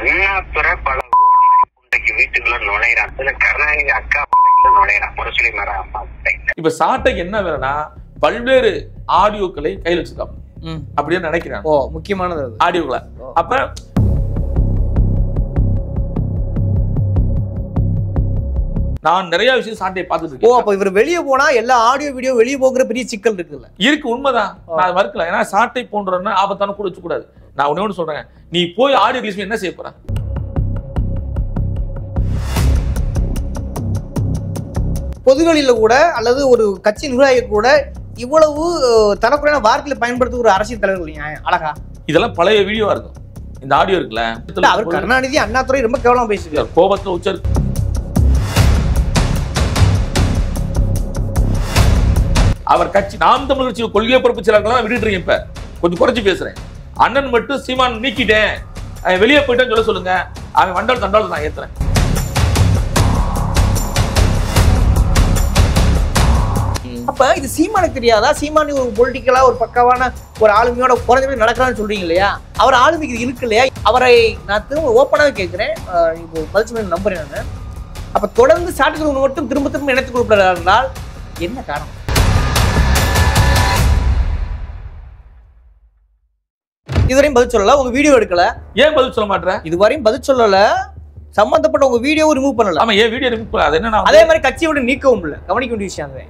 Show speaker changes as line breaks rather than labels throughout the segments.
அண்ணாதுரை பல ஊழல் புண்டைக்கு வீட்டுக்குள்ள நுழையிறான் இதுல கருணாநிதி அக்கா புண்டைக்குள்ள நுழையிறான் முரசொலி மர அம்மா புண்டைக்குள்ள
இப்ப சாட்டைக்கு என்ன வேலைன்னா பல்வேறு ஆடியோக்களை கையில் வச்சிருக்காங்க
ம்.
அப்படியே நினைக்கிறேன்
ஓ முக்கியமானது அது
ஆடியோக்களை
ஓ.
அப்ப நான் நிறைய விஷயம் சாட்டையை பார்த்துட்டு
ஓ
இருக்கேன்
அப்ப இவர் வெளியே போனா எல்லா ஆடியோ வீடியோ வெளியே போகிற பெரிய சிக்கல் இருக்குல்ல
இருக்கு உண்மைதான் நான் அதை மறுக்கல ஏன்னா சாட்டை போன்றன்னா ஆபத்தான கூட வச்சுக்கூடாது நான் ஒண்ணே ஒன்று சொல்றேன் நீ போய் ஆடியோ ரிலீஸ் என்ன செய்ய போற
பொதுவெளியில கூட அல்லது ஒரு கட்சி நிர்வாகி கூட இவ்வளவு அஹ், தனக்குறையான வார்த்தைகளை பயன்படுத்த ஒரு அரசியல் தலைவர்கள் இல்லையா அழகா
இதெல்லாம் பழைய வீடியோவா இருக்கும் இந்த ஆடியோ இருக்குல்ல
இல்ல, அவர் கருணாநிதி அண்ணாதுரை ரொம்ப கேவலமா பேசிருக்காரு
கோபத்துல உச்சர் அவர் கட்சி நாம் தமிழ் கட்சி கொள்கை பொறுப்பு செயலாளர்களாம் விட்டுட்டு இருக்கேன் இப்ப கொஞ்சம் குறைச்சு பேசுறேன் அண்ணன் மட்டும் சீமான் நீக்கிட்டேன் அவன் வெளியே போயிட்டேன்னு சொல்ல சொல்லுங்க அவன் வண்டால் தண்டால் நான் ஏத்துறேன்
அப்ப இது சீமானுக்கு தெரியாதா சீமானு ஒரு பொலிட்டிக்கலா ஒரு பக்காவான ஒரு ஆளுமையோட குறைஞ்சபடி நடக்கிறான்னு சொல்றீங்க இல்லையா அவர் ஆளுமைக்கு இது இருக்கு இல்லையா அவரை நான் திரும்ப ஓப்பனாவே கேட்கிறேன் அஹ், இப்போ பதிச்சு நம்புறேன் நான் அப்ப தொடர்ந்து சாட்டுக்கு மட்டும் திரும்ப திரும்ப இணைத்துக் கொடுக்கிறார் என்றால் என்ன காரணம் இதுவரையும் பதில் சொல்லல உங்க வீடியோ எடுக்கல
ஏன் பதில் சொல்ல மாட்டேற
இதுவரையும் பதில் சொல்லல சம்பந்தப்பட்ட உங்க வீடியோ ரிமூவ் பண்ணல
ஆமா ஏன் வீடியோ ரிமூவ் அது என்ன நான்
அதே மாதிரி கட்சியை விட்டு நீக்கவும் இல்லை கவனிக்க வேண்டிய விஷயம் அது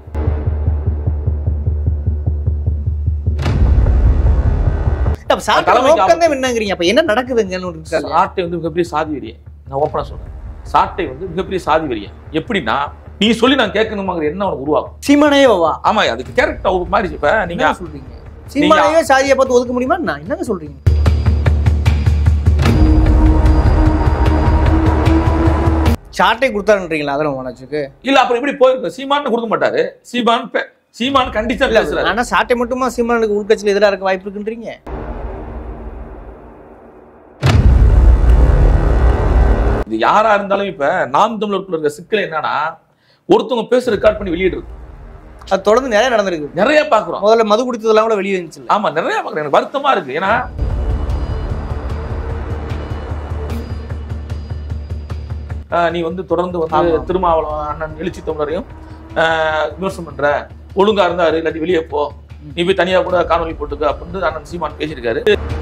அப்ப சாட்டை
தலைமைக்கு
நோக்கம் தான் என்னங்கிறீங்க அப்ப என்ன நடக்குதுங்கன்னு ஒண்ணு இருக்கா இல்லையா?
சாட்டை வந்து மிகப்பெரிய சாதி வெறியன் நான் ஓப்பனா சொல்றேன் சாட்டை வந்து மிகப்பெரிய சாதி வெறியன் எப்படின்னா நீ சொல்லி நான் கேட்கணுமாங்கிற என்ன உனக்கு உருவாக்கும்
சீமானையே வா
ஆமா அதுக்கு கேரக்டர் ஒரு மாதிரி இப்ப நீங்க
என்ன சொல்றீங்க சீமானையே சாதியை பார்த்து ஒதுக்க முடியுமா நான் என்னங்க சொல்றீங்க சாட்டை கொடுத்தாருன்றீங்களா அதெல்லாம் உனச்சுக்கு
இல்ல அப்புறம் எப்படி போயிருக்கும் சீமான் கொடுக்க மாட்டாரு சீமான் பே- சீமான் கண்டிச்சா பேசுறாரு
ஆனா சாட்டை மட்டுமா சீமானுக்கு உள்கட்சியில் எதிராக இருக்க வாய்ப்பு இருக்குன்றீங்க
இது யாரா இருந்தாலும் இப்ப நாம் தமிழருக்குள்ள இருக்க சிக்கல் என்னன்னா ஒருத்தவங்க பேச ரெக்கார்ட் பண்ணி வெளியிடுறது
அது தொடர்ந்து நிறைய நடந்திருக்கு
நிறைய பாக்குறோம்
முதல்ல மது குடித்ததெல்லாம் கூட வெளியே இருந்துச்சு
ஆமா நிறைய பாக்குறேன் எனக்கு வருத்தமா இருக்கு ஏன்னா ஆஹ் நீ வந்து தொடர்ந்து வந்து
ஆமா.
திருமாவளவன் அண்ணன் எழுச்சி தமிழரையும் ஆஹ் விமர்சனம் பண்ற ஒழுங்கா இருந்தாரு இல்லாட்டி வெளியே போ நீ போய் தனியா கூட காணொலி போட்டுக்க அப்படின்னு அண்ணன் சீமான் பேசியிருக்காரு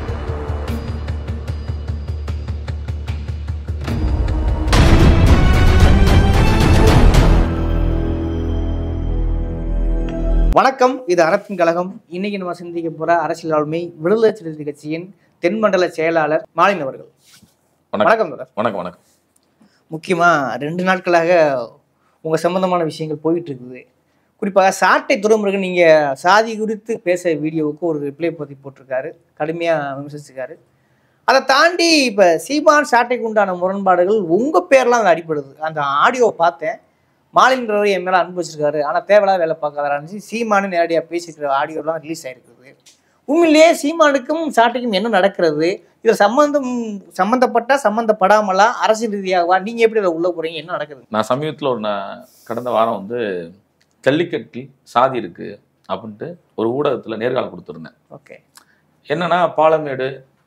வணக்கம் இது அறத்தின் கழகம் இன்னைக்கு நம்ம சிந்திக்க போற அரசியல் ஆளுமை விடுதலை சிறுத்தை கட்சியின் தென்மண்டல செயலாளர் மாலின் அவர்கள்
வணக்கம்.
வணக்கம் தொடர்
வணக்கம் வணக்கம்
முக்கியமா ரெண்டு நாட்களாக உங்க சம்பந்தமான விஷயங்கள் போயிட்டு இருக்குது குறிப்பாக சாட்டை துறைமுருகன் நீங்க சாதி குறித்து பேச வீடியோவுக்கு ஒரு ரிப்ளை பத்தி போட்டிருக்காரு கடுமையா விமர்சிச்சிருக்காரு அதை தாண்டி இப்ப சீமான் சாட்டைக்கு உண்டான முரண்பாடுகள் உங்க பேர்லாம் அது அடிப்படுது அந்த ஆடியோவை பார்த்தேன் மாலின்றவர் என் மேல அன்பு வச்சிருக்காரு ஆனா தேவையில்லாத வேலை பார்க்காதான்னு சீமானு நேரடியாக பேசிக்கிற ஆடியோலாம் ரிலீஸ் ஆயிருக்குது உண்மையிலேயே சீமானுக்கும் சாட்டைக்கும் என்ன நடக்கிறது இதுல சம்பந்தம் சம்பந்தப்பட்டா சம்பந்தப்படாமலா அரசியல் ரீதியாகவா நீங்க எப்படி அதில் உள்ள போறீங்க என்ன நடக்குது
நான் சமீபத்தில் ஒரு நான் கடந்த வாரம் வந்து ஜல்லிக்கட்டில் சாதி இருக்கு அப்படின்ட்டு ஒரு ஊடகத்தில் நேர்காணல் கொடுத்துருந்தேன்
ஓகே
என்னன்னா பாலமேடு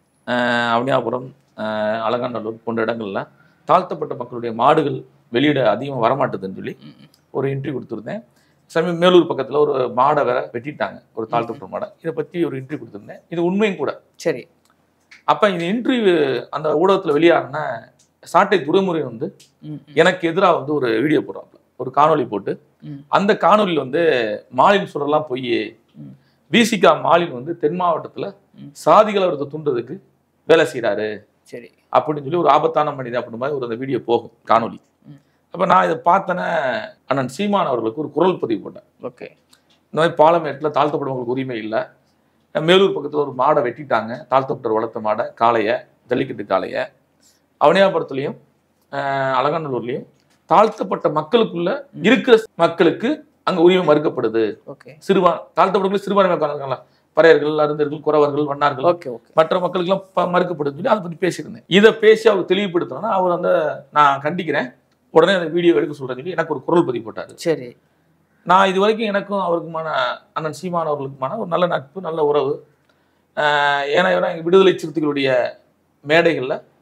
ஆஹ் அவனியாபுரம் ஆஹ் அலங்காநல்லூர் போன்ற இடங்கள்ல தாழ்த்தப்பட்ட மக்களுடைய மாடுகள் வெளியிட அதிகமாக வரமாட்டுதுன்னு சொல்லி ஒரு இன்டர்வியூ கொடுத்துருந்தேன் சமீப மேலூர் பக்கத்தில் ஒரு மாடை வேற வெட்டிட்டாங்க ஒரு தாழ்த்தப்பட்ட மாடை இதை பற்றி ஒரு இன்டர்வியூ கொடுத்துருந்தேன் இது உண்மையும் கூட
சரி
அப்போ இந்த இன்டர்வியூ அந்த ஊடகத்தில் வெளியாகின சாட்டை துறைமுறை வந்து
ம்,
எனக்கு எதிராக வந்து ஒரு வீடியோ போடுறாப்புல ஒரு காணொளி போட்டு
ம்.
அந்த காணொளியில் வந்து மாலின் சொல்லலாம் போய்
ம்.
விசிகா மாலின் வந்து தென் மாவட்டத்தில்
ம்.
சாதிகளை ஒருத்தர் தூண்டுறதுக்கு வேலை செய்கிறாரு
சரி
அப்படின்னு சொல்லி ஒரு ஆபத்தான மனிதன் அப்படின்ற மாதிரி ஒரு அந்த வீடியோ போகும் காணொளி
ம்.
அப்போ நான் இதை பார்த்தேனே அண்ணன் சீமான் அவர்களுக்கு ஒரு குரல் பதிவு போட்டேன்
ஓகே
இந்த மாதிரி பாலமேட்டில் தாழ்த்தப்பட்டவங்களுக்கு உரிமை இல்லை மேலூர் பக்கத்தில் ஒரு மாடை வெட்டிட்டாங்க தாழ்த்தப்பட்டவர் வளர்த்த மாடை காளையை ஜல்லிக்கட்டு காளையை அவனியாபுரத்துலையும் அலங்காநல்லூர்லையும் தாழ்த்தப்பட்ட மக்களுக்குள்ள இருக்கிற மக்களுக்கு அங்க உரிமை மறுக்கப்படுது
ஓகே
சிறுபா தாழ்த்தப்பட்ட சிறுபான்மை இருக்காங்களா பறையர்கள் அருந்தர்கள் குறவர்கள் வண்ணார்கள்
ஓகே ஓகே
மற்ற மக்களுக்கெல்லாம் ப- மறுக்கப்படுதுன்னு சொல்லி அதை பத்தி பேசியிருந்தேன் இதை பேசி அவர் தெளிவுபடுத்தணும்னா அவர் வந்து நான் கண்டிக்கிறேன் உடனே அந்த வீடியோ எடுக்க சொல்றேன்னு சொல்லி எனக்கு ஒரு குரல் பதிவு போட்டாரு
சரி
நான் இது வரைக்கும் எனக்கும் அவருக்குமான அண்ணன் சீமான் அவர்களுக்குமான ஒரு நல்ல நட்பு நல்ல உறவு ஆஹ் ஏன்னா இவரா எங்க விடுதலை சிறுத்தைகளுடைய மேடைகளில்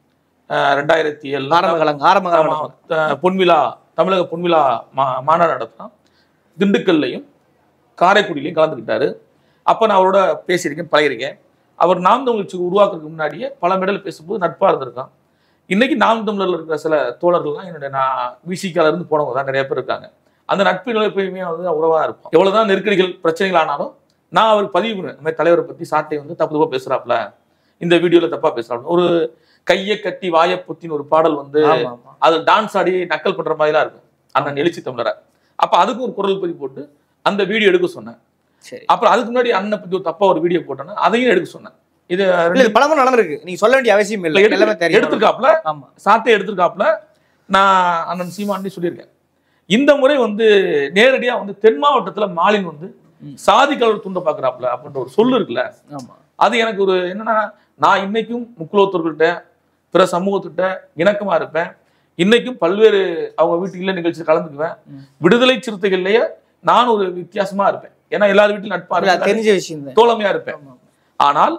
அஹ் ரெண்டாயிரத்தி ஏழு
ஆரம்ப காலங்க ஆரம்ப காலம்
ஆமா, த- பொன்விழா தமிழக பொன்விழா மா மாநாடு நடத்தினோம் திண்டுக்கல்லையும் காரைக்குடியிலையும் கலந்துக்கிட்டாரு அப்போ நான் அவரோட பேசியிருக்கேன் பழகிருக்கேன் அவர் நாம் தமிழ்ச்சி உருவாக்குறதுக்கு முன்னாடியே பல மேடல் பேசும்போது நட்பாக இருந்திருக்கான் இன்னைக்கு நாம் தமிழர்ல இருக்கிற சில தோழர்கள்லாம் என்னுடைய நான் விசிகால இருந்து போனவங்க தான் நிறைய பேர் இருக்காங்க அந்த நட்பின் எப்பயுமே வந்து உறவா இருப்போம் எவ்வளவுதான் நெருக்கடிகள் பிரச்சனைகள் ஆனாலும் நான் அவருக்கு பதிவு பண்ணுவேன் இந்த மாதிரி தலைவரை பத்தி சாட்டை வந்து தப்பு தப்பா பேசுறாப்ல இந்த வீடியோல தப்பா பேசுறாப்ல ஒரு கையை கட்டி வாயை பொத்தின்னு ஒரு பாடல் வந்து
ஆமா ஆமா
அது டான்ஸ் ஆடி நக்கல் பண்ற மாதிரிலாம் இருக்கும் அண்ணன் எழுச்சி தமிழரை அப்ப அதுக்கு ஒரு குரல் பதிவு போட்டு அந்த வீடியோ எடுக்க சொன்னேன்
சரி
அப்புறம் அதுக்கு முன்னாடி அண்ணன் பத்தி ஒரு தப்பா ஒரு வீடியோ போட்டேன்னா அதையும் எடுக்க சொன்னேன் இது
இல்ல இது பலமுறை நடந்திருக்கு நீங்க சொல்ல வேண்டிய அவசியம் இல்லை எல்லாமே
எடுத்து-
தெரியும்
எடுத்திருக்காப்ல
ஆமா
சாட்டை எடுத்திருக்காப்ல நான் அண்ணன் சீமாண்டி சொல்லியிருக்கேன் இந்த முறை வந்து நேரடியா வந்து தென் மாவட்டத்துல மாலின் வந்து
ம்.
சாதி கலர் துண்ட பாக்குறாப்ல அப்படின்ற ஒரு சொல்லு இருக்குல்ல
ஆமா
அது எனக்கு ஒரு என்னன்னா நான் இன்னைக்கும் முக்குலோத்தர்கிட்ட பிற சமூகத்திட்ட இணக்கமா இருப்பேன் இன்னைக்கும் பல்வேறு அவங்க வீட்டுக்கு இல்ல நிகழ்ச்சியில் கலந்துக்குவேன்
ம்.
விடுதலை சிறுத்தைகள்லயே நான் ஒரு வித்தியாசமா இருப்பேன் ஏன்னா எல்லார் வீட்டிலும் நட்பா
இல்ல அது
இருப்பேன்
தெரிஞ்ச விஷயம் தான்
தோழமையா இருப்பேன்
ஆமா.
ஆனால்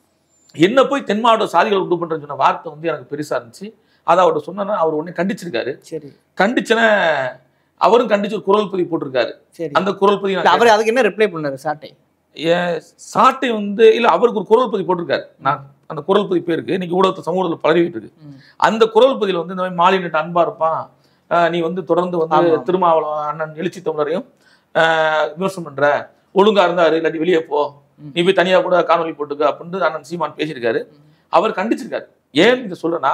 என்ன போய் தென் மாவட்ட சாதிகள் உண்டு பண்றேன்னு சொன்ன வார்த்தை வந்து எனக்கு பெருசா இருந்துச்சு அதை அவர்கிட்ட சொன்னா அவர் உடனே கண்டிச்சிருக்காரு
சரி
கண்டிச்சன அவரும் கண்டிச்சு ஒரு குரல் பதிவு போட்டிருக்காரு
சரி
அந்த குரல் பதிவு
இல்ல, அவர் அதுக்கு என்ன ரிப்ளை பண்ணாரு சாட்டை
ஏன் சாட்டை வந்து இல்ல அவருக்கு ஒரு குரல் பதிவு போட்டிருக்காரு நான் அந்த குரல் பதிவு பேருக்கு இன்னைக்கு ஊடகத்தை சமூகத்தில் பரவிட்டு இருக்கு
ம்.
அந்த குரல் பதிவில் வந்து இந்த மாதிரி மாலினிட்ட அன்பா இருப்பான் ஆஹ் நீ வந்து தொடர்ந்து வந்து
ஆமா.
திருமாவளவன் அண்ணன் எழுச்சி தமிழரையும் ஆஹ் விமர்சனம் பண்ற ஒழுங்கா இருந்தாரு இல்லாட்டி வெளியே போ
ம்.
நீ போய் தனியா கூட காணொலி போட்டுக்க அப்படின்னு அண்ணன் சீமான் பேசியிருக்காரு அவர் கண்டிச்சிருக்காரு ஏன் இதை சொல்றேன்னா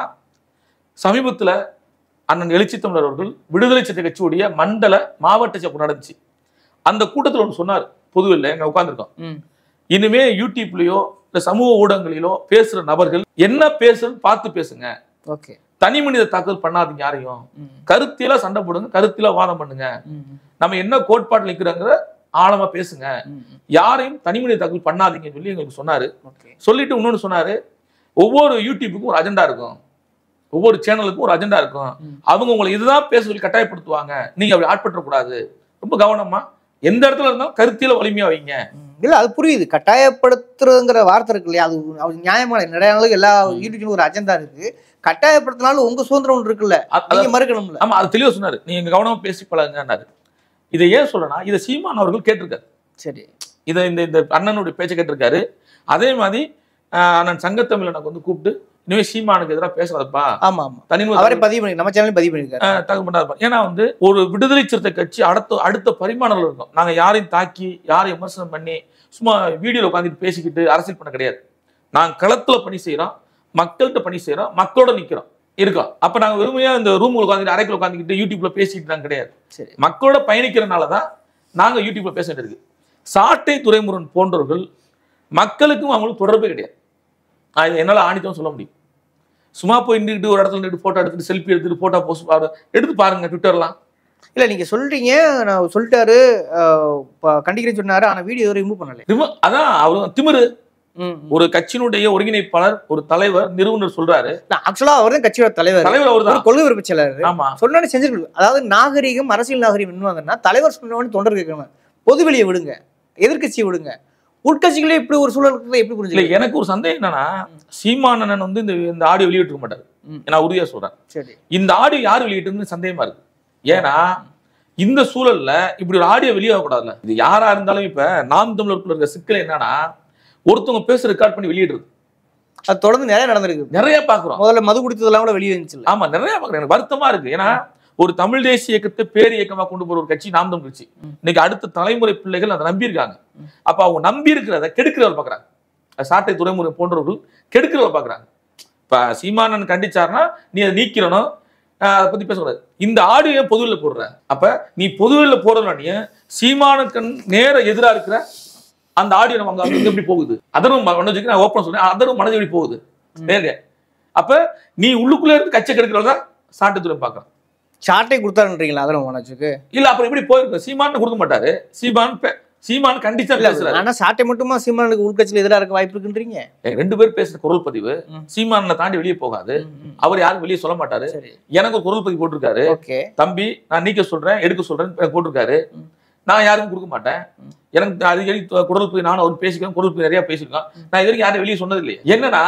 சமீபத்துல அண்ணன் எழுச்சி தமிழர் அவர்கள் விடுதலை சிறுத்தை கட்சியுடைய மண்டல மாவட்ட சப்பு நடந்துச்சு அந்த கூட்டத்தில் ஒன்று சொன்னார் பொதுவில் எங்க உட்காந்துருக்கோம்
ம்
இனிமே யூடியூப்லயோ இல்ல சமூக ஊடகங்களிலோ பேசுற நபர்கள் என்ன பேசுன்னு பார்த்து பேசுங்க
ஓகே
தனி மனித தாக்குதல் பண்ணாதீங்க யாரையும்
ம்
கருத்தியலா சண்டை போடுங்க கருத்தியலா வாதம் பண்ணுங்க
ம்
நம்ம என்ன கோட்பாட்டில் நிக்கிறோங்கிற ஆழமா பேசுங்க
ம் ம்
யாரையும் தனி மனித தாக்குதல் பண்ணாதீங்கன்னு சொல்லி எங்களுக்கு சொன்னாரு
ஓகே
சொல்லிட்டு இன்னொன்னு சொன்னாரு ஒவ்வொரு யூடியூப்புக்கும் ஒரு அஜெண்டா இருக்கும் ஒவ்வொரு சேனலுக்கும் ஒரு அஜெண்டா இருக்கும்
ம்.
அவங்க உங்களை இதுதான் பேச சொல்லி கட்டாயப்படுத்துவாங்க நீங்க அப்படி ஆட்பற்றக்கூடாது ரொம்ப கவனமா எந்த இடத்துல இருந்தாலும் கருத்தியல வலிமையா வைங்க
ம். இல்ல அது புரியுது கட்டாயப்படுத்துறதுங்கிற வார்த்தை இருக்கு இல்லையா அது அது நியாயமான நிறைய நாளுக்கு எல்லா யூடியூப்ல ஒரு அஜெண்டா இருக்கு கட்டாயப்படுத்தினாலும் உங்க சுதந்திரம் ஒன்று இருக்குல்ல
அ-
நீங்க மறுக்கணும்ல
ஆமா அது தெளிவா சொன்னாரு நீங்க கவனமா பேசி பழகுங்கன்னாரு இதை ஏன் சொல்றேன்னா இதை சீமான் அவர்கள் கேட்டிருக்காரு
சரி
இதை இந்த இந்த அண்ணனுடைய பேச்சை கேட்டிருக்காரு அதே மாதிரி ஆஹ், அண்ணன் சங்கத்தமிழ் எனக்கு வந்து கூப்பிட்டு இனிமே சீமானுக்கு எதிராக பேசாதப்பா
ஆமா ஆமா
தனி
அவரே பதிவு பண்ணி நம்ம சேனல் பதிவு பண்ணிருக்காரு
தகவல் பண்ணாரு ஏன்னா வந்து ஒரு விடுதலை சிறுத்தை கட்சி அடுத்த அடுத்த பரிமாணங்கள் இருக்கும் நாங்க யாரையும் தாக்கி யாரையும் விமர்சனம் பண்ணி சும்மா வீடியோல உட்காந்துட்டு பேசிக்கிட்டு அரசியல் பண்ண கிடையாது நாங்க களத்துல பணி செய்றோம் மக்கள்கிட்ட பணி செய்றோம் மக்களோட நிக்கிறோம் இருக்கோம் அப்ப நாங்க வெறுமையா இந்த ரூம்ல உட்காந்துட்டு அறைக்குள்ள உட்காந்துக்கிட்டு யூடியூப்ல பேசிக்கிட்டு நாங்க கிடையாது
சரி
மக்களோட பயணிக்கிறனால தான் நாங்க யூடியூப்ல பேச வேண்டியிருக்கு சாட்டை துரைமுருகன் போன்றவர்கள் மக்களுக்கும் அவங்களுக்கும் தொடர்பே கிடையாது நான் இதை என்னால ஆணித்தம் சொல்ல முடியும் சும்மா போய் நின்றுட்டு ஒரு இடத்துல நின்று போட்டோ எடுத்துட்டு செல்ஃபி எடுத்துட்டு போட்டோ போஸ்ட் பாரு எடுத்து பாருங்க ட்விட்டர்லாம்
இல்ல நீங்க சொல்றீங்க நான் சொல்லிட்டாரு அஹ், ப- கண்டிக்கிறேன்னு சொன்னாரு ஆனா வீடியோ ரிமூவ் பண்ணல
ரிம- அதான் அவர் திமிரு
ம்
ஒரு கட்சியினுடைய ஒருங்கிணைப்பாளர் ஒரு தலைவர் நிறுவனர் சொல்றாரு
ஆக்சுவலா அவர் தான் கட்சியோட தலைவர்
தலைவர்
ஒரு
அவர்தான்
கொள்கை விருப்ப செயலாளர்
ஆமா
சொன்னாலும் செஞ்சிருக்கு அதாவது நாகரிகம் அரசியல் நாகரிகம் என்னவாங்கன்னா தலைவர் சொன்னவனு தொண்டர் கேட்கணும் பொதுவெளியை விடுங்க எதிர்க்கட்சியை விடுங்க உட்கட்சிகளே இப்படி ஒரு சூழல் இருக்கிறத எப்படி
இல்ல
புரிஞ்சுக்க
எனக்கு ஒரு சந்தேகம் என்னன்னா சீமானன் வந்து இந்த இந்த ஆடியோ வெளியிட்டு மாட்டாரு
ம்.
நான் உறுதியா சொல்றேன்
சரி
இந்த ஆடியோ யார் வெளியிட்டதுன்னு சந்தேகமா இருக்கு ஏன்னா இந்த சூழல்ல இப்படி ஒரு ஆடியோ வெளியாக கூடாதுல்ல இது யாரா இருந்தாலும் இப்ப நாம் தமிழருக்குள்ள இருக்க சிக்கல் என்னன்னா ஒருத்தவங்க பேச ரெக்கார்ட் பண்ணி வெளியிடுறது
அது தொடர்ந்து நிறைய நடந்திருக்கு
நிறைய பாக்குறோம்
முதல்ல மது குடித்ததெல்லாம் கூட வெளியே வந்துச்சு
ஆமா நிறைய பாக்குறேன் எனக்கு வருத்தமா இருக்கு ஏன்னா ஒரு தமிழ் தேசிய இயக்கத்தை பேர் இயக்கமா கொண்டு போற ஒரு கட்சி நாம் தமிழ் கட்சி
ம்.
இன்னைக்கு அடுத்த தலைமுறை பிள்ளைகள் அதை நம்பி இருக்காங்க
ம்.
அப்ப அவங்க நம்பி இருக்கிறத கெடுக்கிறவர் பாக்குறாங்க அது சாட்டை துறைமுறை போன்றவர்கள் கெடுக்கிறவர் பாக்குறாங்க இப்ப சீமானன் கண்டிச்சாருன்னா நீ அதை நீக்கிறணும் ஆஹ் அதை பத்தி பேசக்கூடாது இந்த ஆடியோ பொதுவெளியில போடுற அப்ப நீ பொதுவெளியில போடுறா நீ சீமானுக்கு நேர எதிரா இருக்கிற அந்த ஆடியோ நம்ம அங்க அங்க எப்படி போகுது அதரும் மனோஜுக்கு நான் ஓப்பன் சொல்றேன் அதரும் மனது எப்படி போகுது நேரடியா அப்ப நீ உள்ளுக்குள்ள இருந்து கச்சை கெடுக்கிறவங்க சாட்டை துறை பாக்குறான்
சாட்டை கொடுத்தாருன்றீங்களா அதெல்லாம் மனோஜுக்கு
இல்ல அப்புறம் எப்படி போயிருக்கும் சீமான் கொடுக்க மாட்டாரு சீமான் பே- சீமான் கண்டிச்சா
இல்ல
பேசுறாரு
ஆனா சாட்டை மட்டுமா சீமானுக்கு உள்கட்சியில் எதிராக இருக்க வாய்ப்பு இருக்குன்றீங்க
ஏய், ரெண்டு பேர் பேசுற குரல் பதிவு
ம்.
சீமானை தாண்டி வெளியே போகாது
ம், ம்.
அவர் யாரும் வெளியே சொல்ல மாட்டாரு
சரி
எனக்கு ஒரு குரல் பதிவு போட்டிருக்காரு
ஓகே
தம்பி நான் நீக்க சொல்றேன் எடுக்க சொல்றேன் எனக்கு போட்டிருக்காரு
ம்.
நான் யாருக்கும் கொடுக்க மாட்டேன்
ம்.
எனக்கு அடிக்கடி து- குரல் பதிவு நானும் அவர் பேசிக்கிறேன் குரல் பதிவு நிறைய பேசியிருக்கோம் நான் இது வரைக்கும் யாரும் வெளியே சொன்னது இல்லையே என்னன்னா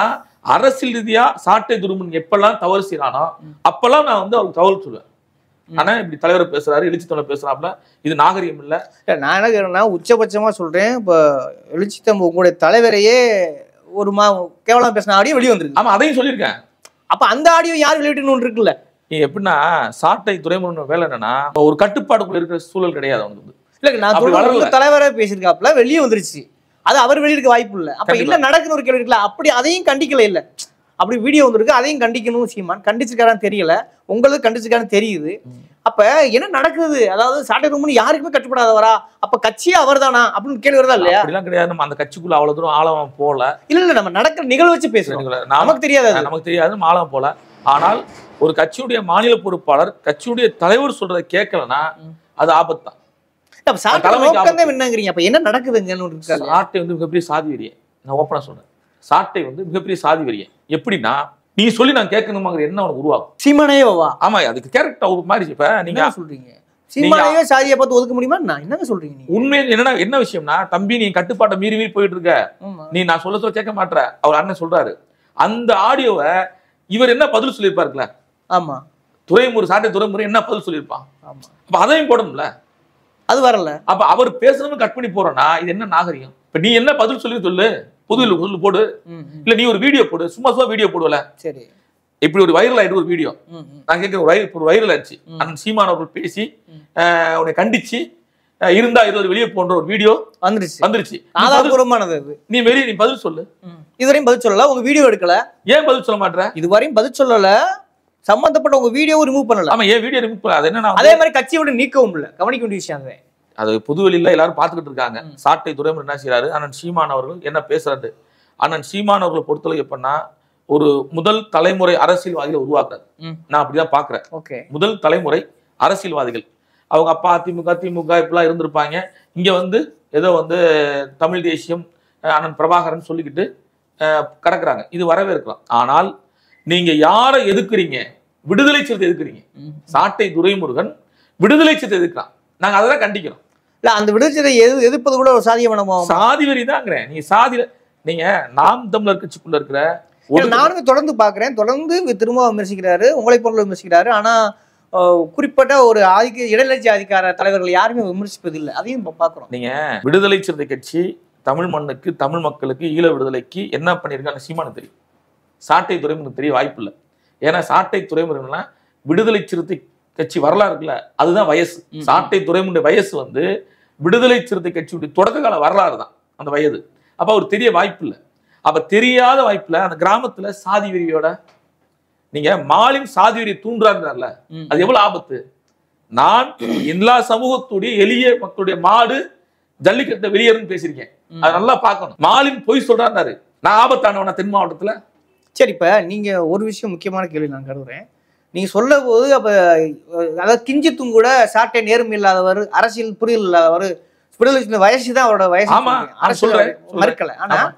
அரசியல் ரீதியா சாட்டை துருமன் எப்பெல்லாம் தவறு செய்யறானோ அப்பெல்லாம் நான் வந்து அவருக்கு தவறு சொல்லுவேன் ஆனா இப்படி தலைவர் பேசுறாரு எழுச்சி தலைவர் பேசுறாப்புல இது நாகரிகம் இல்ல
இல்ல, நான் என்ன கேட்கறேன்னா உச்சபட்சமா சொல்றேன் இப்போ எழுச்சி தம்பு உங்களுடைய தலைவரையே ஒரு மா கேவலம் பேசின ஆடியோ வெளியே வந்திருக்கு
ஆமா அதையும் சொல்லியிருக்கேன்
அப்ப அந்த ஆடியோ யார் வெளியிட்டுன்னு ஒன்று இருக்குல்ல
நீ எப்படின்னா சாட்டை துறைமுக வேலை என்னன்னா ஒரு கட்டுப்பாடுக்குள்ள இருக்கிற சூழல் கிடையாது அவனுக்கு வந்து.
இல்ல நான்
அப்படி
சொல்றேன்
வளரல.
உங்க தலைவரே பேசியிருக்காப்ல வெளியே வந்துருச்சு அது அவர் வெளியிட வாய்ப்பு இல்ல அப்ப
கண்டிப்பா.
இல்ல நடக்குன்னு ஒரு கேள்வி இருக்குல்ல அப்படி அதையும் கண்டிக்கல இல்ல அப்படி வீடியோ வந்திருக்கு அதையும் கண்டிக்கணும் சீமான் கண்டிச்சிருக்காரான்னு தெரியல உங்களுக்கு கண்டிச்சிருக்கான்னு தெரியுது அப்ப என்ன நடக்குது அதாவது சாட்டை ரூம்னு யாருக்குமே கட்டுப்படாதவரா அப்ப கட்சியே அவர்தானா அப்படின்னு கேள்வி வருதா இல்லையா
அப்படிலாம் கிடையாது நம்ம அந்த கட்சிக்குள்ள அவ்வளவு தூரம் ஆழமா போல
இல்ல இல்ல நம்ம நடக்கிற நிகழ்வு வச்சு பேசுறோம்
நாம
நமக்கு தெரியாது அது.
நமக்கு தெரியாது நம்ம ஆழமா போல ஆனால் ஒரு கட்சியுடைய மாநில பொறுப்பாளர் கட்சியுடைய தலைவர் சொல்றதை கேட்கலன்னா அது ஆபத்து தான்
அப்ப சாட்டை
தலைமைக்கு
நோக்கம் தான் என்னங்கிறீங்க அப்ப என்ன நடக்குதுங்கன்னு ஒண்ணு இருக்கா இல்லையா?
சாட்டை வந்து மிகப்பெரிய சாதி வெறியன் நான் ஓப்பனா சொல்றேன் சாட்டை வந்து மிகப்பெரிய சாதி வெறியன் எப்படின்னா நீ சொல்லி நான் கேட்கணுமாங்கிற என்ன உனக்கு உருவாகும்
சீமானையே வா
ஆமா அதுக்கு கேரக்டர் ஒரு மாதிரி இப்ப நீங்க
என்ன சொல்றீங்க சீமானையே சாதியை பார்த்து ஒதுக்க முடியுமா நான் என்னங்க சொல்றீங்க நீங்க
உண்மையில் என்னன்னா என்ன விஷயம்னா தம்பி நீ கட்டுப்பாட்டை மீறி மீறி போயிட்டு இருக்க
ஆமா.
நீ நான் சொல்ல சொல்ல கேட்க மாட்ற அவர் அண்ணன் சொல்றாரு அந்த ஆடியோவை இவர் என்ன பதில் சொல்லியிருப்பாருல
ஆமா
துறைமுறை சாட்டை துறைமுறை என்ன பதில் சொல்லியிருப்பான்
ஆமா
அப்ப அதையும் போடணும்ல
அது வரல
அப்ப அவர் பேசணும்னு கட் பண்ணி போறோம்னா இது என்ன நாகரிகம் இப்ப நீ என்ன பதில் சொல்லி சொல்லு புது சொல்லு போடு
ம், ம்.
இல்ல நீ ஒரு வீடியோ போடு சும்மா சும்மா வீடியோ போடுவல
சரி
இப்படி ஒரு வைரல் ஆயிட்டு ஒரு வீடியோ
ம், ம்.
நான் கேட்கிற ஒரு வைரல் ஒரு வைரல் ஆச்சு அண்ணன் சீமான் அவர்கள் பேசி அஹ், உன்னை கண்டிச்சு அஹ், இருந்தா இருபது வெளியே போன்ற ஒரு வீடியோ
வந்துருச்சு
வந்துருச்சு நீ பதில்-
ஆதாரபூர்வமானது அது
நீ வெளியே நீ பதில் சொல்லு
இதுவரையும் பதில் சொல்லல உங்க வீடியோ எடுக்கல
ஏன் பதில் சொல்ல மாட்ற
இதுவரையும் பதில் சொல்லல சம்பந்தப்பட்ட உங்க வீடியோவும் ரிமூவ் பண்ணல
ஆமா ஏன் வீடியோ ரிமூவ் பண்ண அது என்ன நான்
அதே மாதிரி கட்சியை விட்டு நீக்கவும் இல்ல கவனிக்க வேண்டிய விஷயம் அது
அது பொதுவெளியில எல்லாரும் பார்த்துக்கிட்டு இருக்காங்க சாட்டை துறைமுறை என்ன செய்யறாரு அண்ணன் சீமான் அவர்கள் என்ன பேசுறாரு அண்ணன் சீமான் அவர்களை பொறுத்தளவு எப்படின்னா ஒரு முதல் தலைமுறை அரசியல்வாதிகளை உருவாக்குறாரு
ம்.
நான் அப்படிதான் பாக்குறேன்
ஓகே
முதல் தலைமுறை அரசியல்வாதிகள் அவங்க அப்பா அதிமுக திமுக இப்படிலாம் இருந்திருப்பாங்க இங்க வந்து ஏதோ வந்து தமிழ் தேசியம் அஹ் அண்ணன் பிரபாகரன் சொல்லிக்கிட்டு அஹ், கடக்குறாங்க இது வரவேற்கலாம் ஆனால் நீங்க யாரை எதுக்குறீங்க விடுதலை சிறுத்தை எதுக்குறீங்க சாட்டை துரைமுருகன் விடுதலை சிறுத்தை எதுக்குறான் நாங்க அதெல்லாம் கண்டிக்கிறோம்
இல்ல அந்த விடுதலை எது எதிர்ப்பது கூட ஒரு சாதியமானமா
சாதி வரி தாங்கிறேன் நீங்க சாதியில நீங்க நாம் தமிழர் கட்சிக்குள்ள இருக்கிற ஒரு
நானுமே தொடர்ந்து பாக்குறேன் தொடர்ந்து வி- திரும்ப விமர்சிக்கிறாரு உங்களை போல விமர்சிக்கிறாரு ஆனா அஹ், குறிப்பிட்ட ஒரு ஆதிக்க இடைநிலை ஜாதிக்கார தலைவர்கள் யாருமே விமர்சிப்பது இல்லை அதையும் இப்ப பாக்குறோம்
நீங்க விடுதலை சிறுத்தை கட்சி தமிழ் மண்ணுக்கு தமிழ் மக்களுக்கு ஈழ விடுதலைக்கு என்ன பண்ணியிருக்காங்க சீமானு தெரியும் சாட்டை துறைமுகம் தெரிய வாய்ப்பு இல்லை ஏன்னா சாட்டை துறைமுகம்லாம் விடுதலை சிறுத்தை கட்சி வரலாறு இருக்குல்ல அதுதான் வயசு சாட்டை துறைமுக வயசு வந்து விடுதலை சிறுத்தை கட்சியுடைய தொடக்க கால வரலாறு தான் அந்த வயது அப்ப அவர் தெரிய வாய்ப்பு இல்லை அப்ப தெரியாத வாய்ப்புல அந்த கிராமத்துல சாதி வெறியோட நீங்க மாலின் சாதி வெறியை தூண்டுறாருல
ம்.
அது எவ்வளவு ஆபத்து நான் எல்லா சமூகத்துடைய எளிய மக்களுடைய மாடு ஜல்லிக்கட்டை வெளியேறுன்னு பேசியிருக்கேன் அதை நல்லா பார்க்கணும் மாலின் பொய் சொல்றாரு நான் ஆபத்தானவனா தென் மாவட்டத்துல
சரி இப்ப நீங்க ஒரு விஷயம் முக்கியமான கேள்வி நான் கருதுறேன் நீங்க சொல்ல போது அப்ப அஹ், அதாவது கிஞ்சித்தும் கூட சாட்டை நேர்மை இல்லாதவர் அரசியல் புரியல் இல்லாதவர் விடுதலை சிறுத்தை வயசு தான் அவரோட வயசு
ஆமா,
சொல்றீங்க.
நான்
அரசியல்
சொல்றேன்,
அவர் மறுக்கல ஆனா
ஆமா.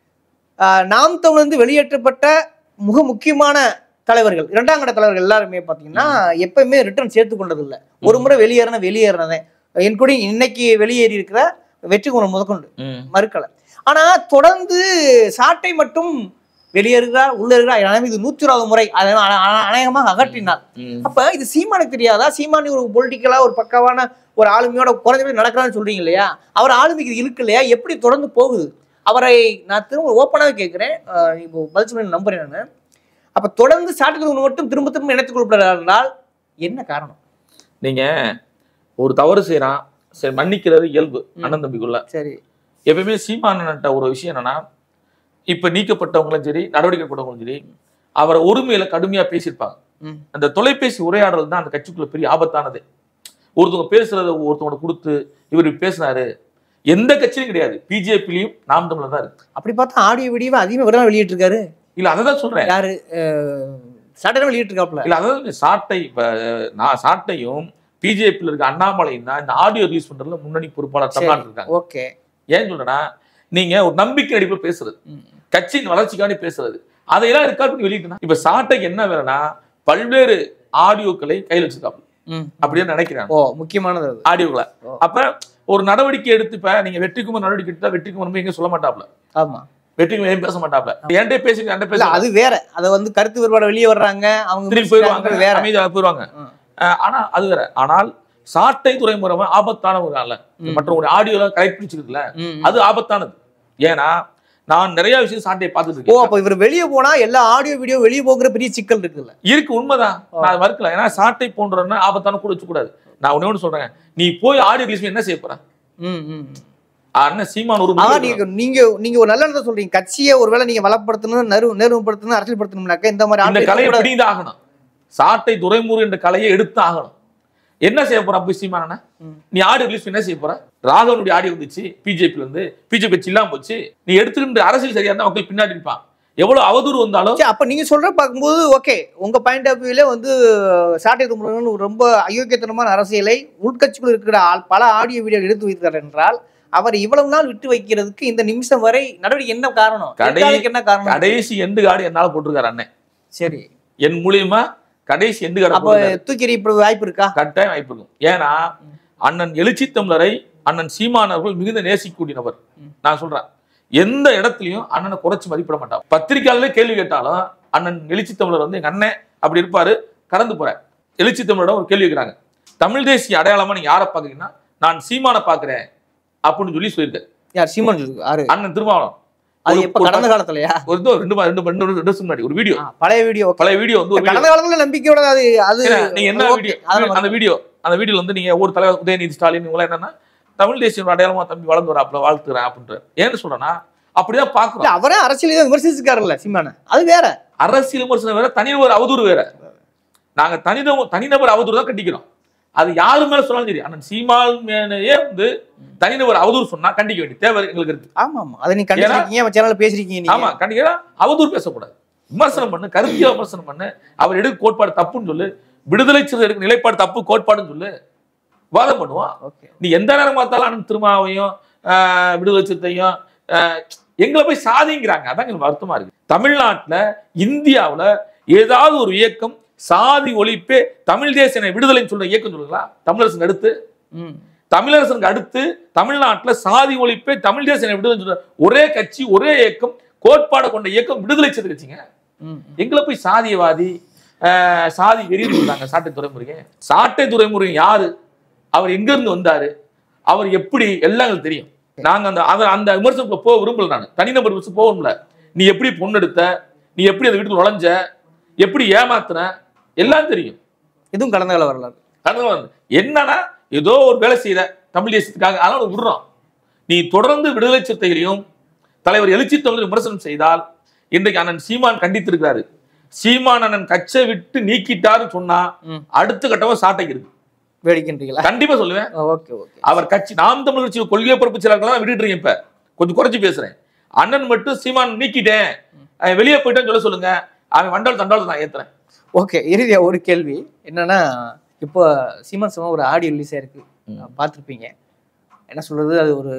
ஆஹ், நாம் தமிழ்ந்து வெளியேற்றப்பட்ட மிக முக்கியமான தலைவர்கள் இரண்டாம் கட்ட தலைவர்கள் எல்லாருமே பாத்தீங்கன்னா எப்பயுமே ரிட்டர்ன் சேர்த்து கொண்டது இல்ல ஒரு முறை வெளியேறின வெளியேறினதே என் கூட இன்னைக்கு வெளியேறி இருக்கிற வெற்றி குணம் முதற்கொண்டு மறுக்கல ஆனா தொடர்ந்து சாட்டை மட்டும் வெளியேறுகிறார் உள்ள இருக்கிறார் எனவே இது நூற்றி இருபது முறை அதை அ- அ- அநேகமாக அகற்றினார் அப்ப இது சீமானுக்கு தெரியாதா சீமானி ஒரு பொலிட்டிக்கலா ஒரு பக்காவான ஒரு ஆளுமையோட குறைஞ்சபடி நடக்கிறான்னு சொல்றீங்க இல்லையா அவர் ஆளுமைக்கு இது இருக்கு இல்லையா எப்படி தொடர்ந்து போகுது அவரை நான் திரும்ப ஓப்பனாகவே கேட்குறேன் இப்போ பதில் சொல்லி நம்புறேன் நான் அப்ப தொடர்ந்து சாட்டுக்கு மட்டும் திரும்ப திரும்ப இணைத்துக் கொள்ளப்படுறார் என்றால் என்ன காரணம்
நீங்க ஒரு தவறு செய்யறான் சரி மன்னிக்கிறது இயல்பு அண்ணன் தம்பிக்குள்ள
சரி
எப்பயுமே சீமானன்ட்ட ஒரு விஷயம் என்னன்னா இப்ப நீக்கப்பட்டவங்களும் சரி நடவடிக்கை எடுக்கப்பட்டவங்களும் சரி அவரை ஒருமையில கடுமையா பேசியிருப்பாங்க
ம்.
அந்த தொலைபேசி உரையாடல் தான் அந்த கட்சிக்குள்ள பெரிய ஆபத்தானது ஒருத்தவங்க பேசுறத ஒருத்தவங்க கொடுத்து இவர் இப்படி பேசினாரு எந்த கட்சியும் கிடையாது பிஜேபிலையும் நாம் தமிழர் தான் இருக்கு
அப்படி பார்த்தா ஆடியோ வீடியோ அதிகமாக இவர் தான் வெளியிட்டிருக்காரு
இல்ல அதை தான் சொல்றேன்
யாரு சாட்டை வெளியிட்டிருக்காப்புல
இல்ல அதாவது சாட்டை இப்ப நான் சாட்டையும் பிஜேபியில் இருக்க அண்ணாமலையும் தான் இந்த ஆடியோ ரிலீஸ் பண்றதுல முன்னணி பொறுப்பாளர் தமிழ்நாட்டில் இருக்காங்க
ஓகே
ஏன் சொல்றேன்னா நீங்க ஒரு நம்பிக்கை அடிப்பில் பேசுறது கட்சியின் வளர்ச்சிக்காண்டி பேசுறது அதையெல்லாம் ரெக்கார்ட் பண்ணி வெளியிட்டா இப்ப சாட்டைக்கு என்ன வேலைன்னா பல்வேறு ஆடியோக்களை கையில் வச்சிருக்காங்க
ம்
அப்படியே நினைக்கிறேன்
ஓ முக்கியமானது அது
ஆடியோக்களை
ஓ.
அப்ப ஒரு நடவடிக்கை எடுத்து இப்ப நீங்க வெற்றிக்குமார் நடவடிக்கை எடுத்தா வெற்றிக்குமார் எங்க சொல்ல மாட்டாப்ல
ஆமா
வெற்றி ஏன் பேச மாட்டாப்ல என்கிட்ட பேசி என்கிட்ட
இல்ல
பேச
அது வேற அத வந்து கருத்து வேறுபாடு வெளியே வர்றாங்க அவங்க
திரும்பி போயிடுவாங்க
விமர்சிக்கிறாங்க, வேற
அமைதியாக போயிடுவாங்க
ம்.
அஹ் ஆனா அது வேற ஆனால் சாட்டை துறைமுறை ஆபத்தான ஒரு அல்ல மற்ற ஒரு ஆடியோல கரெக்ட் பிடிச்சிருக்குல்ல
ம்.
அது ஆபத்தானது ஏன்னா நான் நிறைய விஷயம் சாட்டையை பார்த்துட்டு
ஓ
இருக்கேன்
அப்ப இவர் வெளியே போனா எல்லா ஆடியோ வீடியோ வெளியே போகிற பெரிய சிக்கல் இருக்குல்ல
இருக்கு உண்மைதான் நான் அதை மறுக்கல ஏன்னா சாட்டை போன்றவன ஆபத்தான கூட வச்சுக்கூடாது நான் ஒண்ணே ஒன்று சொல்றேன் நீ போய் ஆடியோ ரிலீஸ் என்ன செய்ய போற
ம், ம்.
அண்ணன் சீமான் ஒரு
அதான்
முடிவு
நீங்க நீங்க நீங்க ஒரு நல்ல எண்ணத்தை சொல்றீங்க கட்சியை ஒருவேளை நீங்க வளப்படுத்தணும் நறு நேர்வுபடுத்தணும் அரசியல்படுத்தணும்னாக்க இந்த மாதிரி
இந்த
ஆட்கள்
கலையை
கூட-
பிடிந்து ஆகணும் சாட்டை துறைமுறை என்ற கலையை எடுத்து ஆகணும் என்ன செய்ய போற அப்படி சீமான
ம்.
நீ ஆடியோ ரிலீஸ் என்ன செய்ய போற ராகவனுடைய ஆடியோ வந்துச்சு பிஜேபி வந்து பிஜேபி கட்சி இல்லாம போச்சு நீ எடுத்துக்கிட்டு அரசியல் சரியா இருந்தா மக்கள் பின்னாடி இருப்பான் எவ்வளவு அவதூறு வந்தாலும்
சரி, அப்ப நீங்க சொல்ற பார்க்கும்போது ஓகே உங்க பாயிண்ட் ஆஃப் வியூல வந்து சாட்டை துமுருகன் ரொம்ப அயோக்கியத்தனமான அரசியலை உள்கட்சிக்குள் இருக்கிற ஆள் பல ஆடியோ வீடியோ எடுத்து வைத்தார் என்றால் அவர் இவ்வளவு நாள் விட்டு வைக்கிறதுக்கு இந்த நிமிஷம் வரை நடவடிக்கை என்ன காரணம்
கடை-
இருக்காதுக்கு என்ன காரணம்
கடைசி எண்டு கார்டு என்னால போட்டிருக்காரு அண்ணன்
சரி
என் மூலியமா கடைசி எண்டு கார்டு
அப்ப தூக்கி எறியப்பட வாய்ப்பு இருக்கா
கட்டாயம் வாய்ப்பு இருக்கும் ஏன்னா அண்ணன் எழுச்சி தமிழரை அண்ணன் சீமான் அவர்கள் மிகுந்த நேசிக்கக்கூடிய நபர் நான் சொல்றேன் எந்த இடத்துலயும் அண்ணனை குறைச்சு மதிப்பிட மாட்டான் பத்திரிக்கையாளர்களே கேள்வி கேட்டாலும் அண்ணன் எழுச்சி தமிழர் வந்து எங்க அண்ணன் அப்படி இருப்பாரு கடந்து போறார் எழுச்சி தமிழரிடம் ஒரு கேள்வி கேட்கிறாங்க தமிழ் தேசிய அடையாளமா நீங்க யாரை பாக்குறீங்கன்னா நான் சீமானை பாக்குறேன் அப்படின்னு சொல்லி சொல்லியிருக்காரு
யார் சீமான் சொல்லுங்க. யாரு
அண்ணன் திருமாவளம்
அது
ஒரு-
எப்ப
ஒரு
கடந்த காலத்துலயா
ஒரு இது ரெண்டு மா- ரெண்டு ரெண்டு ரெண்டு வருஷம் முன்னாடி ஒரு வீடியோ
ஆ, பழைய வீடியோ
பழைய வீடியோ வந்து ஒரு video.
கடந்த காலத்துல நம்பிக்கையோட அது அது
ஏன்னா, நீங்க என்ன
okay.
வீடியோ
அதெல்லாம்
அந்த வீடியோ அந்த வீடியோல வந்து நீங்க ஒரு தலைவர் உதயநிதி ஸ்டாலின் இவங்க என்னன்னா தமிழ் தேசியம் அடையாளமா தம்பி வளர்ந்து வராப்புல வாழ்த்துறேன் அப்படின்ற ஏன்னு சொல்றேன்னா அப்படிதான்
இல்ல,
பாக்குறோம்
அவரே அரசியலே விமர்சிச்சிருக்காருல்ல சீமான அது வேற
அரசியல் விமர்சனம் வேற தனிநபர் அவதூறு வேற நாங்க தனிநபர் தனிநபர் அவதூறு தான் கண்டிக்கிறோம் அது யாரு மேல சொன்னாலும் சரி அண்ணன் சீமான் மேலேயே வந்து தனிநபர் அவதூறு சொன்னா கண்டிக்க வேண்டிய தேவை எங்களுக்கு இருக்கு
ஆமா ஆமா அதை நீங்க கண்டிச்சிருக்கீங்க நம்ம சேனல்ல பேசிருக்கீங்க நீங்க
ஆமா கண்டிப்பா அவதூறு பேசக்கூடாது விமர்சனம் பண்ணு கருத்தியா விமர்சனம் பண்ணு அவர் எடுக்க கோட்பாடு தப்புன்னு சொல்லு விடுதலை சிறுத்தை எடுக்க நிலைப்பாடு தப்பு கோட்பாடுன்னு சொல்லு வாதம் பண்ணுவான்
ஓகே
நீ எந்த நேரம் பார்த்தாலும் அண்ணன் திருமாவையும் ஆஹ், விடுதலை சிறுத்தையும் ஆஹ், எங்களை போய் சாதிங்கிறாங்க அதான் எங்களுக்கு வருத்தமா இருக்கு தமிழ்நாட்டுல இந்தியாவுல ஏதாவது ஒரு இயக்கம் சாதி ஒழிப்பே தமிழ் தேசிய விடுதலைன்னு சொல்ற இயக்கம் சொல்லுங்களா தமிழரசுக்கு அடுத்து
ம்
தமிழரசனுக்கு அடுத்து தமிழ்நாட்டுல சாதி ஒழிப்பே தமிழ் தேசிய விடுதலை சொல்ற ஒரே கட்சி ஒரே இயக்கம் கோட்பாடு கொண்ட இயக்கம் விடுதலை சிறுத்தை கட்சிங்க
ம்
எங்களை போய் சாதியவாதி ஆஹ், சாதி வெறின்னு சொல்றாங்க சாட்டை துறைமுருகன் சாட்டை துறைமுருகன் யாரு அவர் எங்க இருந்து வந்தாரு அவர் எப்படி எல்லாம் எங்களுக்கு தெரியும் நாங்க அந்த அத- அந்த விமர்சனத்துக்கு போக விரும்பல நான் தனிநபர் விமர்சனம் போக விரும்பல நீ எப்படி பொண்ணெடுத்த நீ எப்படி அந்த வீட்டுக்கு நுழைஞ்ச எப்படி ஏமாத்துன எல்லாம் தெரியும்
இதுவும் கடந்த கால வரலாறு
கடந்து வந்து என்னன்னா ஏதோ ஒரு வேலை செய்யற தமிழ் தேசத்துக்காக அதனால உனக்கு விடுறோம் நீ தொடர்ந்து விடுதலை சிறுத்தைகளையும் தலைவர் எழுச்சி தமிழர் விமர்சனம் செய்தால் இன்றைக்கு அண்ணன் சீமான் கண்டித்திருக்கிறாரு சீமான் அண்ணன் கட்சை விட்டு நீக்கிட்டாருன்னு சொன்னா
ம்.
அடுத்த கட்டமா சாட்டைக்கு இருக்கு
வேடிக்கின்றீங்களா
கண்டிப்பா சொல்லுவேன்
ஓகே ஓகே
அவர் கட்சி நாம் தமிழ் கட்சி கொள்கை பொறுப்பு செயலாளர்களாம் விட்டுட்டு இப்ப கொஞ்சம் குறைச்சு பேசுறேன் அண்ணன் மட்டும் சீமான் நீக்கிட்டேன் அவன் வெளியே போயிட்டேன்னு சொல்ல சொல்லுங்க அவன் வண்டால் தண்டால் நான் ஏத்துறேன்
ஓகே இறுதியா ஒரு கேள்வி என்னன்னா இப்போ சீமான் சமா ஒரு ஆடியோ ரிலீஸ் ஆயிருக்கு
ம்.
பார்த்துருப்பீங்க என்ன சொல்றது அது ஒரு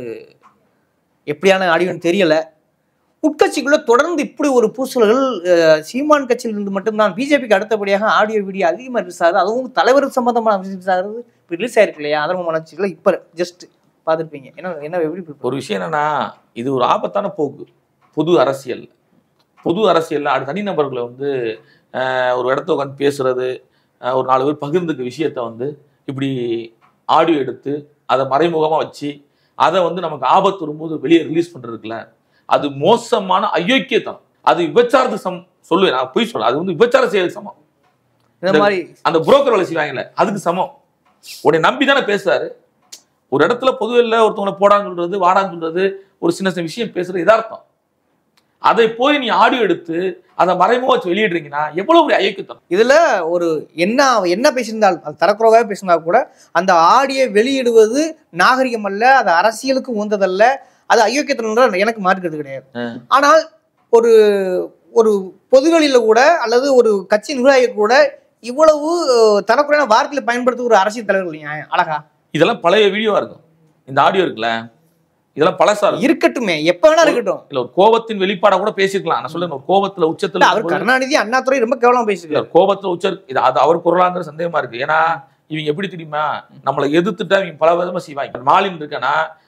எப்படியான ஆடியோன்னு தெரியல உட்கட்சிக்குள்ள தொடர்ந்து இப்படி ஒரு பூசல்கள் அஹ், சீமான் கட்சியில் இருந்து மட்டும்தான் பிஜேபிக்கு அடுத்தபடியாக ஆடியோ வீடியோ அதிகமாக ரிலீஸ் ஆகுது அதுவும் தலைவர் சம்பந்தமான ரிலீஸ் ஆகுது இப்போ ரிலீஸ் ஆயிருக்கு இல்லையா அதர்ம மனச்சிக்கல இப்போ ஜஸ்ட் பார்த்துருப்பீங்க என்ன என்ன எப்படி
ஒரு விஷயம் என்னன்னா இது ஒரு ஆபத்தான போக்கு பொது அரசியல் பொது அரசியல்ல அது தனிநபர்களை வந்து ஆஹ், ஒரு இடத்த உட்காந்து பேசுறது ஆஹ், ஒரு நாலு பேர் பகிர்ந்துக்க விஷயத்த வந்து இப்படி ஆடியோ எடுத்து அதை மறைமுகமா வச்சு அதை வந்து நமக்கு ஆபத்து வரும்போது வெளியே ரிலீஸ் பண்றதுக்குல அது மோசமான அயோக்கியத்தனம் அது விபச்சாரத்துக்கு சம் சொல்லுவேன் நான் பொய் சொல்ல அது வந்து விபச்சார செயல் சமம்
இந்த
இந்த-
மாதிரி
அந்த புரோக்கர் வேலை செய்வாங்கல்ல அதுக்கு சமம் உன்னை நம்பி தானே பேசுறாரு ஒரு இடத்துல பொதுவெல்ல ஒருத்தவங்களை போடான்னு சொல்றது வாடான்னு சொல்றது ஒரு சின்ன சின்ன விஷயம் பேசுறது இதார்த்தம் அதை போய் நீ ஆடியோ எடுத்து அதை மறைமுக வச்சு வெளியிடுறீங்கன்னா எவ்வளவு ஒரு அயக்கத்தனம்
இதுல ஒரு என்ன அவன் என்ன பேசியிருந்தால் அது தரக்குறவாக பேசினா கூட அந்த ஆடியை வெளியிடுவது நாகரிகம் அல்ல அது அரசியலுக்கு உந்ததல்ல அது அயோக்கியத்தனம் எனக்கு மாற்றுக்கிறது கிடையாது ஆனால் ஒரு ஒரு பொதுவெளியில கூட அல்லது ஒரு கட்சி நிர்வாகி கூட இவ்வளவு அஹ், தரக்குறையான வார்த்தையில பயன்படுத்த ஒரு அரசியல் தலைவர் இல்லையா அழகா
இதெல்லாம் பழைய வீடியோவா இருக்கும் இந்த ஆடியோ இருக்குல்ல இதெல்லாம் பழசா இருக்கும்
இருக்கட்டுமே எப்ப வேணா இருக்கட்டும்
இல்ல ஒரு கோபத்தின் வெளிப்பாடா கூட பேசிருக்கலாம் நான் சொல்லுங்க ஒரு கோபத்துல
இல்ல,
உச்சத்துல
அவர் கருணாநிதி அண்ணாதுரை ரொம்ப கேவலமா பேசிருக்காரு
இல்ல, கோபத்துல உச்ச இது அது அவர் குரலாங்கிற சந்தேகமா இருக்கு ஏன்னா இவங்க எப்படி தெரியுமா நம்மளை எதிர்த்துட்டா இவங்க பல விதமா செய்வாங்க மாலின் இருக்கனா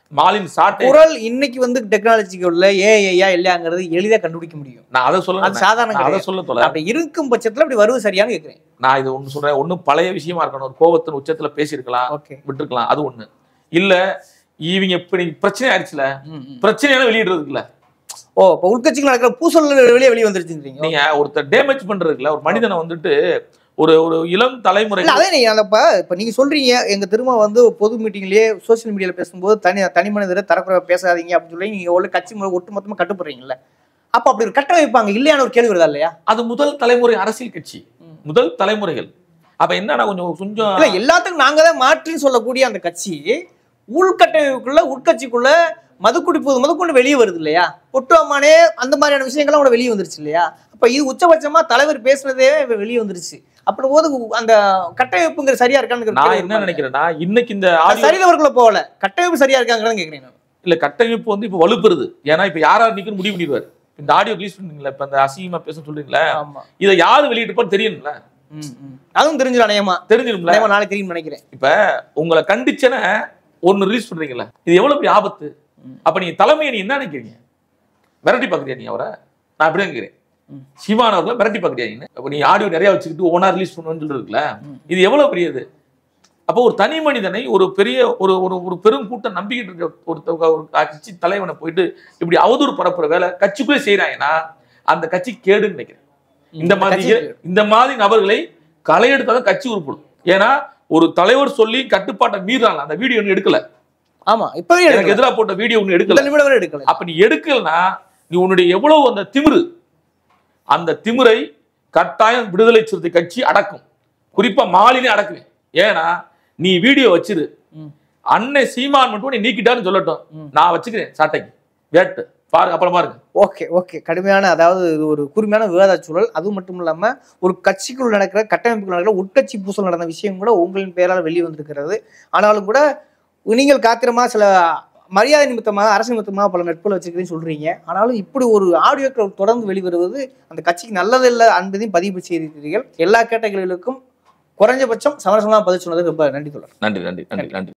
மாலின் சாட்டை
குரல் இன்னைக்கு வந்து டெக்னாலஜிக்கு உள்ள ஏஐயா இல்லையாங்கிறது எளிதா கண்டுபிடிக்க முடியும்
நான் அதை சொல்ல
அது சாதாரண
நான் அதை
கிடையாது.
சொல்ல தொலை
அப்படி இருக்கும் பட்சத்துல அப்படி வருவது சரியானு கேக்குறேன்
நான் இது ஒண்ணு சொல்றேன் ஒண்ணு பழைய விஷயமா இருக்கணும் ஒரு கோபத்தின் உச்சத்துல பேசியிருக்கலாம்
ஓகே
விட்டுருக்கலாம் அது ஒண்ணு இல்ல இவங்க இப்ப நீங்க பிரச்சனை ஆயிடுச்சுல பிரச்சனையான வெளியிடுறதுக்குல
ஓ இப்ப உள்கட்சிகள் நடக்கிற பூசல் வெளியே வெளியே வந்துருச்சுன்றீங்க
நீங்க ஒருத்தர் டேமேஜ் பண்றதுக்குல ஒரு மனிதனை வந்துட்டு ஒரு ஒரு இளம் தலைமுறை
இல்ல அதே நீங்க அந்த இப்ப இப்ப நீங்க சொல்றீங்க எங்க திரும்ப வந்து பொது மீட்டிங்லயே சோசியல் மீடியால பேசும்போது தனி தனி மனிதரை தரக்குறைவா பேசாதீங்க அப்படின்னு சொல்லி நீங்க உள்ள கட்சி முறை ஒட்டு மொத்தமா கட்டுப்படுறீங்கல்ல அப்ப அப்படி ஒரு கட்ட வைப்பாங்க இல்லையான ஒரு கேள்வி வருதா இல்லையா
அது முதல் தலைமுறை அரசியல் கட்சி முதல் தலைமுறைகள் அப்ப என்னன்னா கொஞ்சம் கொஞ்சம்
இல்ல எல்லாத்துக்கும் நாங்க தான் மாற்றின்னு சொல்லக்கூடிய அந்த கட்சி உள்கட்டமைப்புக்குள்ள உட்கட்சிக்குள்ள மது குடிப்பது முதற்கொண்டு வெளியே வருது இல்லையா ஒட்டுவாமானே அந்த மாதிரியான விஷயங்கள்லாம் கூட வெளியே வந்துருச்சு இல்லையா அப்ப இது உச்சபட்சமா தலைவர் பேசுனதே வெளியே வந்துருச்சு அப்படி போது அந்த கட்டமைப்புங்கிற சரியா இருக்கான்னு
நான் என்ன நினைக்கிறேன்னா இன்னைக்கு இந்த ஆடியோ
சரிதவர்களை போகல கட்டமைப்பு சரியா இருக்காங்கிறத கேக்குறேன் நான்.
இல்ல கட்டமைப்பு வந்து இப்ப வலுப்பெறுது ஏன்னா இப்ப யார் யார் நிக்கணும் முடிவு பண்ணிடுவாரு இந்த ஆடியோ ரிலீஸ் பண்ணீங்களா இப்ப இந்த அசிங்கமா பேச சொல்றீங்களா
ஆமா
இதை யாரு வெளியிட்டிருப்பான்னு தெரியணும்ல
ம், ம். அதுவும் தெரிஞ்சிடும் அநேகமா
தெரிஞ்சிடும்ல
அநேகமா நாளைக்கு தெரியும் நினைக்கிறேன்
உங்களை கண்டிச்சன ஒன்னு ரிலீஸ் பண்றீங்களா இது எவ்வளவு பெரிய ஆபத்து அப்ப நீங்க தலைமையை நீ என்ன நினைக்கிறீங்க விரட்டி பாக்குறியா நீ அவரை நான் அப்படி நினைக்கிறேன்
ம்.
சிவான் அவர்களை விரட்டி பாக்குறியா நீ அப்ப நீ ஆடியோ நிறைய வச்சுக்கிட்டு ஒன்னா ரிலீஸ் பண்ணுன்னு சொல்றதுல இது எவ்வளவு பெரியது அப்போ ஒரு தனி மனிதனை ஒரு பெரிய ஒரு ஒரு ஒரு பெரும் கூட்டம் நம்பிக்கிட்டு இருக்க ஒருத்தவங்க ஒரு கட்சி தலைவனை போயிட்டு இப்படி அவதூறு பரப்புற வேலை கட்சிக்குள்ளே செய்யறாங்கன்னா அந்த கட்சி கேடுன்னு நினைக்கிறேன் இந்த மாதிரி
கட்சி
இந்த மாதிரி நபர்களை களையெடுத்தாதான் கட்சி உருப்படும் ஏன்னா ஒரு தலைவர் சொல்லி கட்டுப்பாட்டை மீறாங்க அந்த வீடியோ ஒன்று எடுக்கல
ஆமா இப்பவே
எனக்கு
எடுக்கல
எதிராக போட்ட வீடியோ ஒன்று எடுக்கல
இந்த நிமிடம் வரை எடுக்கல
அப்ப நீ எடுக்கலனா நீ உன்னுடைய எவ்வளவு அந்த திமிரு அந்த திமிரை கட்டாயம் விடுதலை சிறுத்தை கட்சி அடக்கும் குறிப்பா மாலினே அடக்குவேன் ஏன்னா நீ வீடியோ வச்சிரு
ம்.
அன்னை சீமான் மட்டும் நீ நீக்கிட்டான்னு சொல்லட்டும்
ம்.
நான் வச்சுக்கிறேன் சாட்டைக்கு வேட்டு பாருங்க அப்புறம் பாருங்க
ஓகே ஓகே கடுமையான அதாவது இது ஒரு கூர்மையான விவாத சூழல் அது மட்டும் இல்லாம ஒரு கட்சிக்குள் நடக்கிற கட்டமைப்புக்குள் நடக்கிற உட்கட்சி பூசல் நடந்த விஷயம் கூட உங்களின் பெயரால் வெளியே வந்திருக்கிறது ஆனாலும் கூட நீங்கள் காத்திரமா சில மரியாதை நிமித்தமாக அரசு நிமித்தமாக பல நட்புகளை வச்சிருக்கிறேன்னு சொல்றீங்க ஆனாலும் இப்படி ஒரு ஆடியோக்கள் தொடர்ந்து வெளிவருவது அந்த கட்சிக்கு நல்லதில்லை என்பதையும் பதிவு செய்திருக்கிறீர்கள் எல்லா கேட்டகரிகளுக்கும் குறைஞ்சபட்சம் சமரசமாக பதில் சொன்னது ரொம்ப நன்றி தொடர்
நன்றி நன்றி நன்றி நன்றி